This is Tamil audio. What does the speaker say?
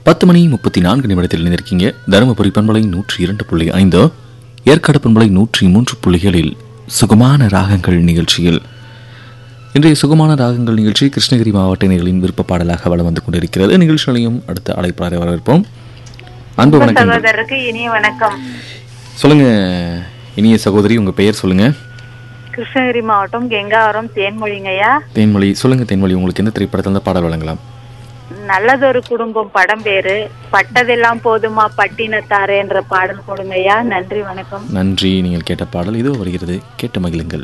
பத்து மணி முப்பத்தி நான்கு நிமிடத்தில் இணைந்திருக்கீங்க தருமபுரி பண்பலை நூற்றி இரண்டு புள்ளி ஐந்து ஏற்காடு பண்பலை நூற்றி மூன்று புள்ளிகளில் சுகமான ராகங்கள் நிகழ்ச்சியில் இன்றைய சுகமான ராகங்கள் நிகழ்ச்சி கிருஷ்ணகிரி மாவட்ட நேர்களின் விருப்ப பாடலாக வளம் வந்து கொண்டிருக்கிறது நிகழ்ச்சிகளையும் அடுத்த அழைப்பாளரை வரவேற்போம் அன்பு வணக்கம் சகோதரருக்கு இனிய வணக்கம் சொல்லுங்க இனிய சகோதரி உங்க பெயர் சொல்லுங்க கிருஷ்ணகிரி மாவட்டம் கெங்காவரம் தேன்மொழிங்கய்யா தேன்மொழி சொல்லுங்க தேன்மொழி உங்களுக்கு எந்த திரைப்படத்தில் இருந்து பாடல் வழங்கலாம் நல்லதொரு குடும்பம் படம் பேரு பட்டதெல்லாம் போதுமா பட்டினத்தாரே என்ற பாடல் கொடுங்கய்யா நன்றி வணக்கம் நன்றி நீங்கள் கேட்ட பாடல் இதோ வருகிறது கேட்டு மகிழுங்கள்